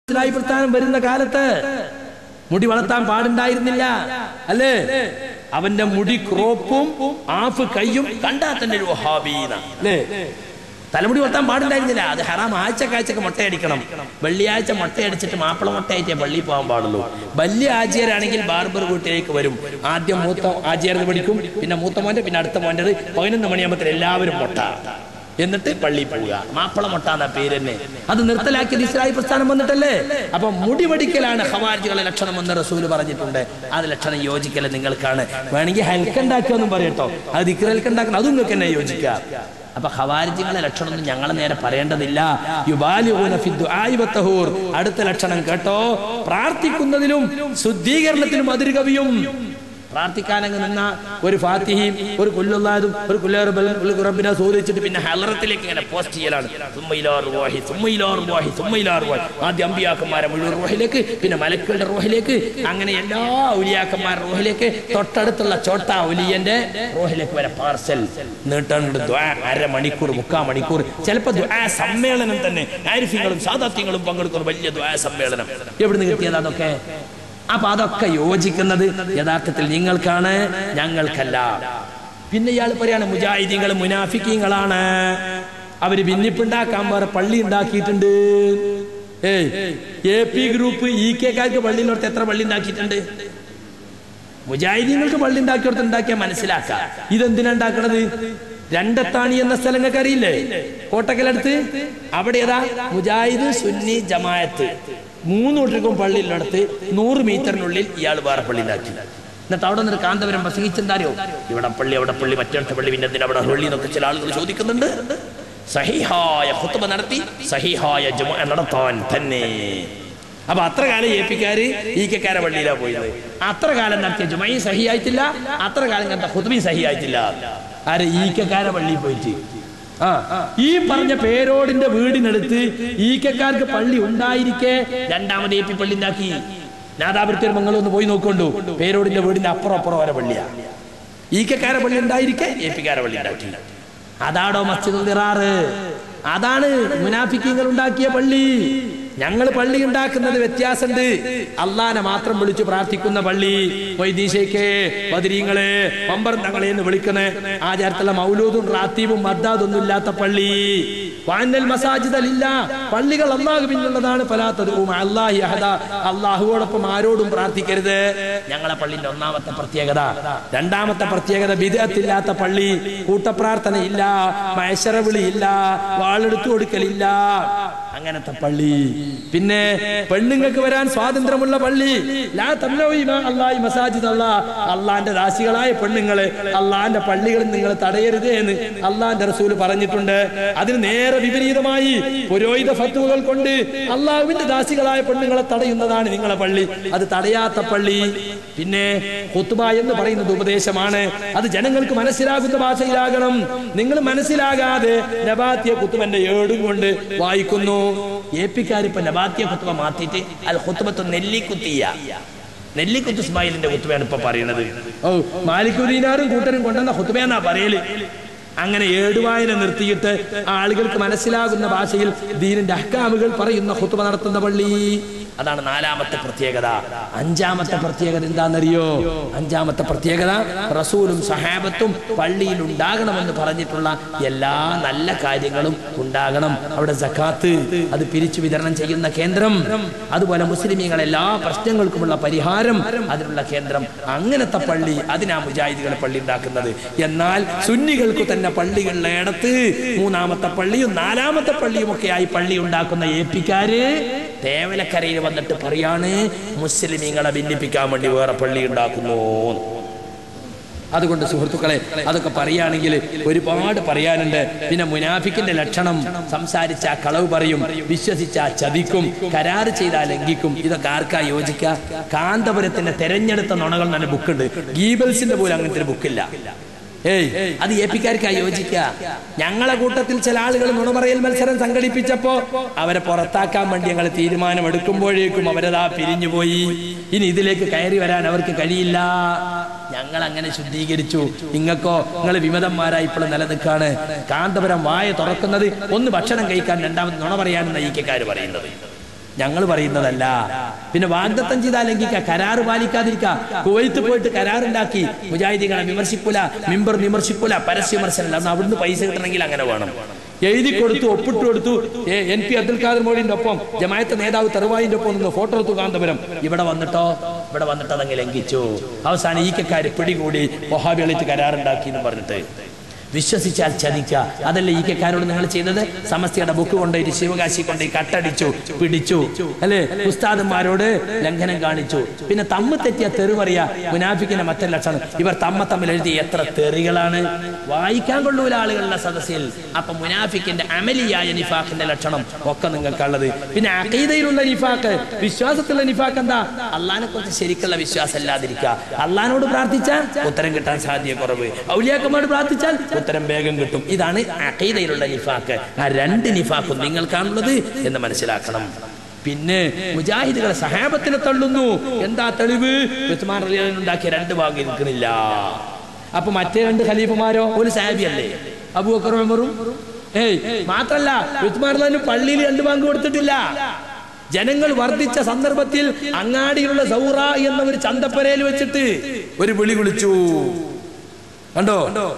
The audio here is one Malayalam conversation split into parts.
ഇസ്ലാഹി പ്രസ്ഥാനം വരുന്ന കാലത്ത് മുടി വളർത്താൻ പാടുണ്ടായിരുന്നില്ല അല്ലേ അവന്റെ മുടി ക്രോപ്പും ആഫ് കയ്യും കണ്ടാ തന്നെ ഒരു വഹാബീന അല്ലേ തലമുടി വളർത്താൻ പാടുണ്ടായിരുന്നില്ല അത് ഹറാം ആഴ്ചക്കാഴ്ചക്ക് മുട്ടയടിക്കണം വെള്ളിയാഴ്ച മുട്ടയടിച്ചിട്ട് മാപ്പിള മുട്ടയായിട്ടേ പള്ളിയിൽ പോകാൻ പാടുള്ളൂ വലിയ ആചാരാണെങ്കിൽ ബാർബർ വീട്ടിലേക്ക് വരും ആദ്യം മൂത്ത ആചാര്യ പഠിക്കും പിന്നെ മൂത്ത മോന്റെ പിന്നെ അടുത്ത മോൻ്റെ പതിനൊന്ന് മണിയാകുമ്പോൾ എല്ലാവരും മുട്ട എന്നിട്ട് പള്ളിയിൽ പോവുക മാപ്പിള മുട്ട എന്ന പേര് തന്നെ അത് നിർത്തലാക്കിയത് ഇസ്രായേൽ പ്രസ്ഥാനം വന്നിട്ടല്ലേ അപ്പൊ മുടി വടിക്കലാണ് ഹവാരികളെ ലക്ഷണം എന്ന് റസൂല് പറഞ്ഞിട്ടുണ്ട് അത് ലക്ഷണം യോജിക്കൽ നിങ്ങൾക്കാണ് വേണമെങ്കിൽ ഹൽക്കുണ്ടാക്കുമെന്നും പറയട്ടോ അത് ദിക്രൽക്കുണ്ടാക്കണം അതും നിങ്ങൾക്ക് തന്നെ യോജിക്കാം അപ്പൊ ഹവാരിജികളെ ലക്ഷണമൊന്നും ഞങ്ങൾ നേരെ പറയേണ്ടതില്ല യുബാലിഊന ഫി ദുആഇ വത്തഹൂർ. അടുത്ത ലക്ഷണം കേട്ടോ പ്രാർത്ഥിക്കുന്നതിലും ശുദ്ധീകരണത്തിലും അതിരുകവിയും പ്രാർത്ഥിക്കാനങ്ങ് നിന്ന ഒരു ഫാത്തിഹിയും ഒരു കുല്ലുള്ളതും ഒരു കുല്ലറബിനെ സൂചിച്ചിട്ട് പിന്നെ ഹലറത്തിലേക്ക് ഇങ്ങനെ പോസ്റ്റ് ചെയ്യലാണ് സുമ്മയിലാർ റോഹി സുമ്മയിലാർ റോഹി സുമ്മയിലാർ റോഹി ആദ്യം അമ്പിയാക്കന്മാരെ മുഴുവൻ റോഹിലേക്ക് പിന്നെ മലക്കുകളുടെ റോഹിലേക്ക് അങ്ങനെ എല്ലാ ഉലിയാക്കന്മാരുടെ റോഹിലേക്ക് തൊട്ടടുത്തുള്ള ചോട്ട ഉലിയന്റെ റോഹിലേക്ക് വരെ പാർസൽ നീട്ടാനുണ്ട് ദ്വാ അരമണിക്കൂർ മുക്കാൽ മണിക്കൂർ ചിലപ്പോൾ ദ്വാ സമ്മേളനം തന്നെ ആരിഫ്യങ്ങളും സാദാത്യങ്ങളും പങ്കെടുക്കുന്ന വലിയ ദ്വാ സമ്മേളനം എവിടുന്ന് കിട്ടിയത് അതൊക്കെ അപ്പൊ അതൊക്കെ യോജിക്കുന്നത് യഥാർത്ഥത്തിൽ നിങ്ങൾക്കാണ് ഞങ്ങൾക്കല്ല പിന്നെ ഇയാൾ പറയാണ് മുജാഹിദീങ്ങൾ മുനാഫിക്കീങ്ങളാണ് അവര് ഭിന്നിപ്പുണ്ടാക്കാൻ വേറെ പള്ളി ഉണ്ടാക്കിയിട്ടുണ്ട് ഏയ് എ പി ഗ്രൂപ്പ് ഇ കെക്കാർക്ക് പള്ളിയിലോട്ട് എത്ര പള്ളി ഉണ്ടാക്കിയിട്ടുണ്ട് മുജാഹിദീങ്ങൾക്ക് പള്ളി ഉണ്ടാക്കിയോടത്ത് ഉണ്ടാക്കിയാൽ മനസ്സിലാക്കാം ഇതെന്തിനാ ഉണ്ടാക്കണത് രണ്ടത്താണി എന്ന സ്ഥലം നിങ്ങൾക്ക് അറിയില്ലേ കോട്ടക്കലടുത്ത് അവിടെ ഏതാ മുജാഹിദ് സുന്നി ജമായത്ത് മൂന്ന് കൂട്ടർക്കും പള്ളിയിലടുത്ത് നൂറ് മീറ്ററിനുള്ളിൽ ഇയാൾ വേറെ പള്ളി ഉണ്ടാക്കി എന്നിട്ട് അവിടെ നിന്ന് കാന്തപുരം പ്രസംഗിച്ചെന്താരോ ഇവിടെ പള്ളി അവിടെ പള്ളി മറ്റേ പള്ളി പിന്നെ എന്തിനാ അവിടെ പള്ളി എന്നൊക്കെ ചില ആളുകൾ ചോദിക്കുന്നുണ്ട് സഹിഹായ ഹുത്തുബ നടത്തി സഹിഹായ ജുമ നടത്താൻ തന്നെ അപ്പൊ അത്ര കാലം ഏപ്പിക്കാര് ഈ കെക്കാരെ പള്ളിയിലാ പോയത് അത്ര കാലം നടത്തിയ ജുമയും സഹിയായിട്ടില്ല അത്ര കാലം കണ്ട ഹുത്തുബയും സഹിയായിട്ടില്ല ആര് ഈ കെക്കാരെ പള്ളിയിൽ പോയിട്ട് ആ ഈ പറഞ്ഞ പേരോടിന്റെ വീടിനടുത്ത് ഈ കെക്കാർക്ക് പള്ളി ഉണ്ടായിരിക്കെ രണ്ടാമത് ഏപ്പി പള്ളി ഉണ്ടാക്കി നാദാപുരത്തിൽ മംഗളൊന്ന് പോയി നോക്കൊണ്ടു പേരോടിന്റെ വീടിന്റെ അപ്പുറം അപ്പുറം വരെ പള്ളിയാ ഈ കെക്കാരെ പള്ളി ഉണ്ടായിരിക്കെ ഏപ്പിക്കാരെ പള്ളി ഉണ്ടാക്കി അതാടോ മസ്ജിദുൽ ദിറാറ് അതാണ് മുനാഫിക്കീങ്ങൾ ഉണ്ടാക്കിയ പള്ളി ഞങ്ങൾ പള്ളി ഉണ്ടാക്കുന്നത് വ്യത്യാസമുണ്ട് അള്ളാനെ മാത്രം വിളിച്ചു പ്രാർത്ഥിക്കുന്ന പള്ളി വൈദീശയ്ക്ക് ബദരീങ്ങളെ പമ്പർന്നങ്ങളെ എന്ന് വിളിക്കുന്ന ആചാരത്തിലുള്ള മൗലൂദും റാത്തീബും മദ്ദാദൊന്നും ഇല്ലാത്ത പള്ളി വാനൽ മസാജിദലില്ല പള്ളികൾ അള്ളാഹു പിന്നുള്ളതാണ് പലാത്തതും അള്ളാഹി അഹദ അള്ളാഹുവോടൊപ്പം ആരോടും പ്രാർത്ഥിക്കരുത് ഞങ്ങളെ പള്ളിന്റെ ഒന്നാമത്തെ പ്രത്യേകത രണ്ടാമത്തെ പ്രത്യേകത വിദഗ്ധത്തില്ലാത്ത പള്ളി കൂട്ടപ്രാർത്ഥന ഇല്ല മയശരവിളി ഇല്ല വാളെടുത്തു കൊടുക്കലില്ല അങ്ങനത്തെ പള്ളി പിന്നെ പെണ്ണുങ്ങൾക്ക് വരാൻ സ്വാതന്ത്ര്യമുള്ള പള്ളി ലാ തംനൗഇമ അല്ലാഹി മസാജിദ് അല്ലാ അള്ളാന്റെ ദാസികളായ പെണ്ണുങ്ങളെ അള്ളാന്റെ പള്ളികളിൽ നിങ്ങൾ തടയരുതേ എന്ന് അള്ളാന്റെ റസൂൽ പറഞ്ഞിട്ടുണ്ട് അതിന് നേരെ വിപരീതമായി പുരോഹിത ഫത്തുവകൾ കൊണ്ട് അള്ളാഹുവിന്റെ ദാസികളായ പെണ്ണുങ്ങളെ തടയുന്നതാണ് നിങ്ങളെ പള്ളി അത് തടയാത്ത പള്ളി പിന്നെ ഹുത്തുബ എന്ന് പറയുന്നത് ഉപദേശമാണ് അത് ജനങ്ങൾക്ക് മനസ്സിലാകുന്ന ഭാഷയിലാകണം നിങ്ങൾ മനസ്സിലാകാതെ നബാത്തിയ കുത്തുബന്റെ ഏടും കൊണ്ട് വായിക്കുന്നു ഏപ്പിക്കാർ ഇപ്പൊ നബാത്തിയ കുത്തുബ മാറ്റിയിട്ട് അൽ ഹുത്തുബത്ത് നെല്ലിക്കുത്തിയ നെല്ലിക്കുത്ത് ഇസ്മായിലിന്റെ കുത്തുബയാണ് ഇപ്പൊ പറയുന്നത് ഓ മാലിക്കുദീനാറും കൂട്ടരും കൊണ്ടുവന്ന ഹുത്തുബയെന്നാ പറയല് അങ്ങനെ ഏടുവായന നിർത്തിയിട്ട് ആളുകൾക്ക് മനസ്സിലാകുന്ന ഭാഷയിൽ ദീനിന്റെ അഹ്കാമുകൾ പറയുന്ന ഹുത്തുബ നടത്തുന്ന പള്ളി അതാണ് നാലാമത്തെ പ്രത്യേകത അഞ്ചാമത്തെ പ്രത്യേകത എന്താണെന്നറിയോ അഞ്ചാമത്തെ പ്രത്യേകത റസൂലും സഹാബത്തും പള്ളിയിൽ ഉണ്ടാകണമെന്ന് പറഞ്ഞിട്ടുള്ള എല്ലാ നല്ല കാര്യങ്ങളും ഉണ്ടാകണം അവിടെ സക്കാത്ത് അത് പിരിച്ചു വിതരണം ചെയ്യുന്ന കേന്ദ്രം അതുപോലെ മുസ്ലിമീങ്ങൾ എല്ലാ പ്രശ്നങ്ങൾക്കുമുള്ള പരിഹാരം അതിനുള്ള കേന്ദ്രം അങ്ങനത്തെ പള്ളി അതിനാ മുജാഹിദികൾ പള്ളി ഉണ്ടാക്കുന്നത് എന്നാൽ സുന്നികൾക്ക് തന്നെ പള്ളികളുടെ ഇടത്ത് മൂന്നാമത്തെ പള്ളിയും നാലാമത്തെ പള്ളിയും ഒക്കെ ആയി പള്ളി ഉണ്ടാക്കുന്ന ഏപ്പിക്കാര് തേവലക്കരയിൽ വന്നിട്ട് പറയാണ് മുസ്ലിമീങ്ങളെ ഭിന്നിപ്പിക്കാൻ വേണ്ടി വേറെ പള്ളി ഉണ്ടാക്കുന്നു അതുകൊണ്ട് സുഹൃത്തുക്കളെ അതൊക്കെ പറയുകയാണെങ്കിൽ ഒരുപാട് പറയാനുണ്ട് പിന്നെ മുനാഫിക്കിന്റെ ലക്ഷണം സംസാരിച്ച കളവ് പറയും വിശ്വസിച്ച ചതിക്കും കരാറ് ചെയ്താൽ ലംഘിക്കും ഇതൊക്കെ ആർക്കാ യോജിക്കുക കാന്തപുരത്തിന്റെ തെരഞ്ഞെടുത്ത നുണകൾ തന്നെ ബുക്കുണ്ട് ഗീബൽസിന്റെ പോലും അങ്ങനത്തെ ഒരു ബുക്കില്ല ഏയ് അത് ഏപ്പിക്കാർക്കാ യോജിക്കുക ഞങ്ങളെ കൂട്ടത്തിൽ ചില ആളുകൾ നുണമറയൽ മത്സരം സംഘടിപ്പിച്ചപ്പോ അവരെ പുറത്താക്കാൻ വേണ്ടി ഞങ്ങൾ തീരുമാനം എടുക്കുമ്പോഴേക്കും അവരതാ പിരിഞ്ഞുപോയി ഇനി ഇതിലേക്ക് കയറി വരാൻ അവർക്ക് കഴിയില്ല ഞങ്ങൾ അങ്ങനെ ശുദ്ധീകരിച്ചു നിങ്ങൾക്കോ നിങ്ങൾ വിമതന്മാരായി ഇപ്പോൾ നിലനിൽക്കാണ് കാന്തപുരം വായ തുറക്കുന്നത് ഒന്ന് ഭക്ഷണം കഴിക്കാൻ രണ്ടാമത് നുണ പറയാനെന്ന ഈക്കക്കാർ പറയുന്നത് ഞങ്ങൾ പറയുന്നതല്ല പിന്നെ വാഗ്ദത്തം ചെയ്താൽ ലംഘിക്കുക കരാറ് പാലിക്കാതിരിക്കുക കുവൈത്ത് പോയിട്ട് കരാറുണ്ടാക്കി മുജാഹിദികളെ വിമർശിക്കൂല മിമ്പർ വിമർശിക്കൂല പരസ്യ വിമർശനമല്ല അന്ന് അവിടുന്ന് പൈസ കിട്ടണമെങ്കിൽ അങ്ങനെ വേണം എഴുതി കൊടുത്തു ഒപ്പിട്ട് കൊടുത്തു A, N P Abdul Khader മോഡിന്റെ ഒപ്പം ജമായത്ത് നേതാവ് തെറുവായിന്റെ ഒപ്പം നിന്ന് ഫോട്ടോ എടുത്തു കാന്തപുരം ഇവിടെ വന്നിട്ടോ ഇവിടെ വന്നിട്ട് അതങ്ങ് ലംഘിച്ചു അവസാനം ഈക്കക്കാര് പിടികൂടി വഹാബികളിട്ട് കരാറുണ്ടാക്കി എന്ന് പറഞ്ഞിട്ട് വിശ്വസിച്ചാൽ ചതിക്കുക അതല്ലേ ഈ കെക്കാരോട് നിങ്ങൾ ചെയ്തത് സമസ്തയുടെ ബുക്ക് കൊണ്ടുപോയി ശിവകാശി കൊണ്ടുപോയി കട്ടടിച്ചു പിടിച്ചു അല്ലേ ഉസ്താദന്മാരോട് ലംഘനം കാണിച്ചു പിന്നെ തമ്മ തെറ്റിയ തെറി പറയാ മുനാഫിക്കിന്റെ മറ്റൊരു ലക്ഷണം ഇവർ തമ്മ തമ്മിൽ എഴുതി എത്ര തെറികളാണ് വായിക്കാൻ കൊള്ളൂല ആളുകളുടെ സദസ്സിൽ അപ്പൊ മുനാഫിക്കിന്റെ അമലിയായ നിഫാഖിന്റെ ലക്ഷണം ഒക്കെ നിങ്ങൾക്കുള്ളത് പിന്നെ അഖീദയിലുള്ള നിഫാഖ് വിശ്വാസത്തിലുള്ള നിഫാഖ് എന്താ അള്ളഹാനെ കുറിച്ച് ശരിക്കുള്ള വിശ്വാസം അല്ലാതിരിക്കുക അള്ളഹാനോട് പ്രാർത്ഥിച്ചാൽ ഉത്തരം കിട്ടാൻ സാധ്യത കുറവ് ഔലിയാക്കന്മാരോട് പ്രാർത്ഥിച്ചാൽ ഉത്തരം വേഗം കിട്ടും ഇതാണ് അഖീദയിലുള്ള നിഫാഖ് ആ രണ്ട് നിഫാഖും നിങ്ങൾക്കാണുള്ളത് എന്ന് മനസ്സിലാക്കണം പിന്നെ മുജാഹിദുകളെ സഹാബത്തിനെ തള്ളുന്നു എന്താ തെളിവ് ഉസ്മാൻ റളിയല്ലാഹു അൻഹു ഉണ്ടാക്കിയ രണ്ട് ഭാഗം നിൽക്കണില്ല അപ്പൊ മറ്റേ രണ്ട് ഖലീഫമാരോ ഒരു സാബി അല്ലേ അബൂബക്കർ ഉമറും ഏയ് മാത്രല്ല ഉസ്മാൻ റളിയല്ലാഹു അൻഹു പള്ളിയിൽ രണ്ട് ബാങ്ക് കൊടുത്തിട്ടില്ല ജനങ്ങൾ വർദ്ധിച്ച സന്ദർഭത്തിൽ അങ്ങാടിയിലുള്ള സൗറ എന്ന ഒരു ചന്തപ്പരയിൽ വെച്ചിട്ട് ഒരു വിളി വിളിച്ചു കണ്ടോ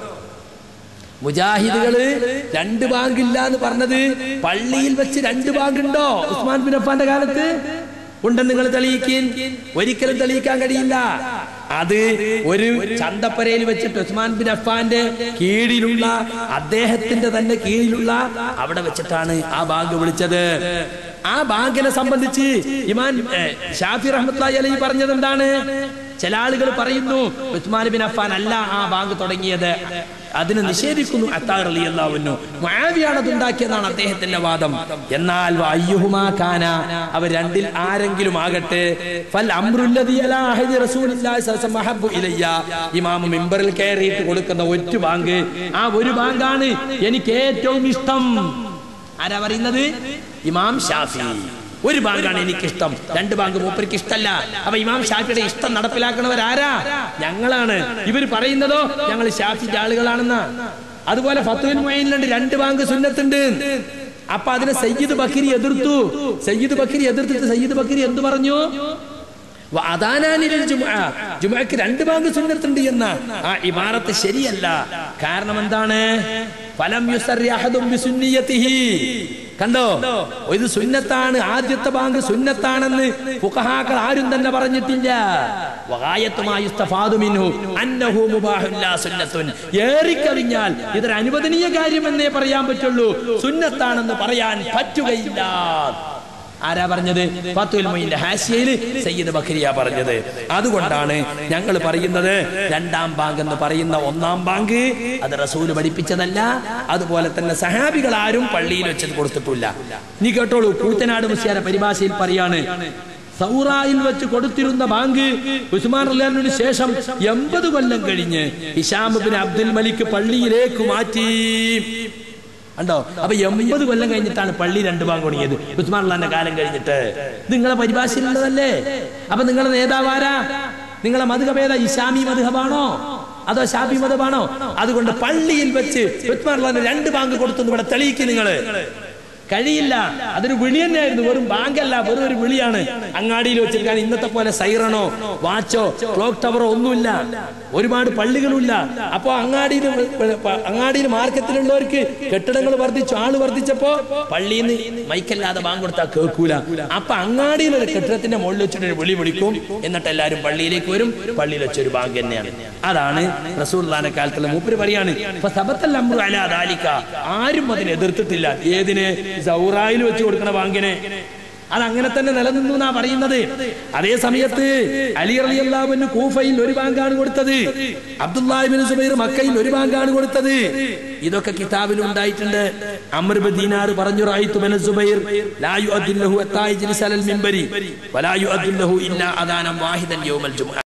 മുജാഹിദുകള് രണ്ട് ബാങ്ക് ഇല്ല എന്ന് പറഞ്ഞത് പള്ളിയിൽ വെച്ച് രണ്ട് ബാങ്ക് ഉണ്ടോ ഉസ്മാൻ ബിൻ അഫാന്റെ കാലത്ത് ഉണ്ടെന്ന് നിങ്ങൾ തെളിയിക്കാൻ ഒരിക്കലും തെളിയിക്കാൻ കഴിയില്ല അത് ഒരു ചന്തപ്പരയിൽ വെച്ചിട്ട് ഉസ്മാൻ ബിൻ അഫാന്റെ കീഴിലുള്ള അദ്ദേഹത്തിന്റെ തന്നെ കീഴിലുള്ള അവിടെ വെച്ചിട്ടാണ് ആ ബാങ്ക് വിളിച്ചത് ആ ബാങ്കിനെ സംബന്ധിച്ച് ഇമാൻ ഏ, ഷാഫി റഹ്മത്തുള്ളാഹി അലൈഹി പറഞ്ഞത് എന്താണ് ചില ആളുകൾ പറയുന്നു ഉസ്മാൻ ബിൻ അഫാൻ അല്ല ആ ബാങ്ക് തുടങ്ങിയത് അതിനെ നിഷേധിക്കുന്നു അത്താർ അലി അള്ളാഹുന്നു മുആവിയാണ് അത് ഉണ്ടാക്കിയതാണ് അദ്ദേഹത്തിന്റെ വാദം എന്നാൽ വഅയ്യുഹുമാ കാന അവർ രണ്ടിൽ ആരെങ്കിലും ആകട്ടെ ഫൽ അംറുല്ലദി അലാ അഹദി റസൂലില്ലാഹി സ്വല്ലല്ലാഹു അലൈഹി വസല്ലം അഹബ്ബു ഇലയ്യ ഇമാം മിമ്പറിൽ കയറിയിട്ട് കൊടുക്കുന്ന ഒറ്റ ബാങ്ക് ആ ഒരു ബാങ്കാണ് എനിക്ക് ഏറ്റവും ഇഷ്ടം ആരാ പറയുന്നത് ഇമാം ഷാഫി ഒരു ബാങ്കാണ് എനിക്കിഷ്ടം രണ്ട് ബാങ്ക് മൂപ്പർക്ക് ഇഷ്ടമല്ല അപ്പൊ ഇമാം ഷാഫിയുടെ ഇഷ്ടം നടപ്പിലാക്കണവർ ആരാ ഞങ്ങളാണ് ഇവർ പറയുന്നതോ ഞങ്ങൾ ഷാഫിന്റെ ആളുകളാണെന്നാ അതുപോലെ ഫത്തുൽ മൊയിനുണ്ട് രണ്ട് ബാങ്ക് സുന്നത്തുണ്ട് അപ്പൊ അതിനെ സയ്യിദ് ബക്കരി എതിർത്തു സയ്യിദ് ബക്കരി എതിർത്തിട്ട് സയ്യിദ് ബക്കരി എന്തു പറഞ്ഞു അദാനാനിൽ ജുമക്ക് രണ്ട് ബാങ്ക് സുന്നത്തുണ്ട് എന്ന ആ ഇമാറത്ത് ശരിയല്ല കാരണം എന്താണ് ഫലം യുസറി അഹദും ബിസുന്നിയതിഹി കണ്ടോ ഇത് സുന്നത്താണ് ആദ്യത്തെ ബാങ്ക് സുന്നത്താണെന്ന് ഫുഖഹാക്കൾ ആരും തന്നെ പറഞ്ഞിട്ടില്ല വഗായത്തുമായി ഇസ്തഫാദു മിൻഹു അന്നഹു മുബാഹുൻ ലാ സുന്നത്തുൻ ഏറിക്കവിഞ്ഞാൽ ഇതൊരു അനുവദനീയ കാര്യമെന്നേ പറയാൻ പറ്റുള്ളൂ സുന്നത്താണെന്ന് പറയാൻ പറ്റുകയില്ല ആരാ പറഞ്ഞത് ഫത്തുൽ മൊയിന്റെ ഹാസിയയിൽ സയ്യിദ് ബക്രിയ പറഞ്ഞത് അതുകൊണ്ടാണ് ഞങ്ങൾ പറയുന്നത് രണ്ടാം ബാങ്ക് എന്ന് പറയുന്ന ഒന്നാം ബാങ്ക് അത് റസൂല് പഠിപ്പിച്ചതല്ല അതുപോലെ തന്നെ സഹാബികൾ ആരും പള്ളിയിൽ വെച്ചത് കൊടുത്തിട്ടില്ല നീ കേട്ടോളൂ കൂത്തനാട് മുസ്യാര പരിഭാഷയിൽ പറയാണ് സൗറായിൽ വെച്ച് കൊടുത്തിരുന്ന ബാങ്ക് ഉസ്മാൻ റഹ്ലാനു ശേഷം എൺപത് കൊല്ലം കഴിഞ്ഞ് ഹിഷാം ബിൻ അബ്ദുൽ മലിക് പള്ളിയിലേക്ക് മാറ്റി ഉണ്ടോ അപ്പൊ എൺപത് കൊല്ലം കഴിഞ്ഞിട്ടാണ് പള്ളി രണ്ട് ബാങ്ക് തുടങ്ങിയത് ഉസ്മാൻ അള്ളാന്റെ കാലം കഴിഞ്ഞിട്ട് ഇത് നിങ്ങളെ പരിഭാഷയിലുള്ളതല്ലേ അപ്പൊ നിങ്ങളെ നേതാവ് ആരാ നിങ്ങളെ മധുഹബേദ ഇസ്ലാമി മധുഹബാണോ അതോ ഷാബി മതമാണോ അതുകൊണ്ട് പള്ളിയിൽ വെച്ച് ഉസ്മാൻ അള്ളാന്റെ രണ്ട് ബാങ്ക് കൊടുത്തു ഇവിടെ തെളിയിക്കും നിങ്ങള് കഴിയില്ല അതൊരു വിളി തന്നെയായിരുന്നു വെറും ബാങ്കല്ല വെറും ഒരു വിളിയാണ് അങ്ങാടിയിൽ വെച്ചിരിക്കാൻ ഇന്നത്തെ പോലെ സൈറണോ വാച്ചോ ക്ലോക്ക് ടവറോ ഒന്നുമില്ല ഒരുപാട് പള്ളികളുമില്ല അപ്പോ അങ്ങാടിയിൽ അങ്ങാടിയിൽ മാർക്കറ്റിലുള്ളവർക്ക് കെട്ടിടങ്ങൾ വർദ്ധിച്ചു ആള് വർദ്ധിച്ചപ്പോ പള്ളിയിൽ നിന്ന് മൈക്കല്ലാതെ ബാങ്ക് കൊടുത്താൽ കേൾക്കൂല അപ്പൊ അങ്ങാടിയിൽ ഒരു കെട്ടിടത്തിന്റെ മുകളിൽ വെച്ചിട്ട് ഒരു വിളി വിളിക്കും എന്നിട്ട് എല്ലാവരും പള്ളിയിലേക്ക് വരും പള്ളിയിൽ വെച്ചൊരു ബാങ്ക് തന്നെയാണ് അതാണ് റസൂർലാന്റെ കാലത്തുള്ള മൂപ്പര് പറയാണ് ഇപ്പൊ സബത്തൽ അമ്രു അലാ ദാലിക ആരും അതിനെ എതിർത്തിട്ടില്ല ഏതിനെ സൗറായിൽ വെച്ച് കൊടുക്കണ ബാങ്കിനെ അത് അങ്ങനെ തന്നെ നിലനിന്നു എന്നാ പറയുന്നത് അതേ സമയത്ത് അലി റളിയല്ലാഹുവിന് കൂഫയിൽ ഒരു ബാങ്കാണ് കൊടുത്തത് അബ്ദുല്ലാഹിബിൻ സുബൈർ മക്കയിൽ ഒരു ബാങ്കാണ് കൊടുത്തത് ഇതൊക്കെ കിതാബിൽ ഉണ്ടായിട്ടുണ്ട് അമർ ബിൻ ദീനാർ പറഞ്ഞു റഅയ്തു ബിൻ സുബൈർ ലാ യുഅദ്ദിൻ ലഹു അത്താ യജ്ലിസ് അലൽ മിൻബരി വലാ യുഅദ്ദിൻ ലഹു ഇല്ലാ അദാനം വാഹിദൻ യൗമൽ ജുമുഅ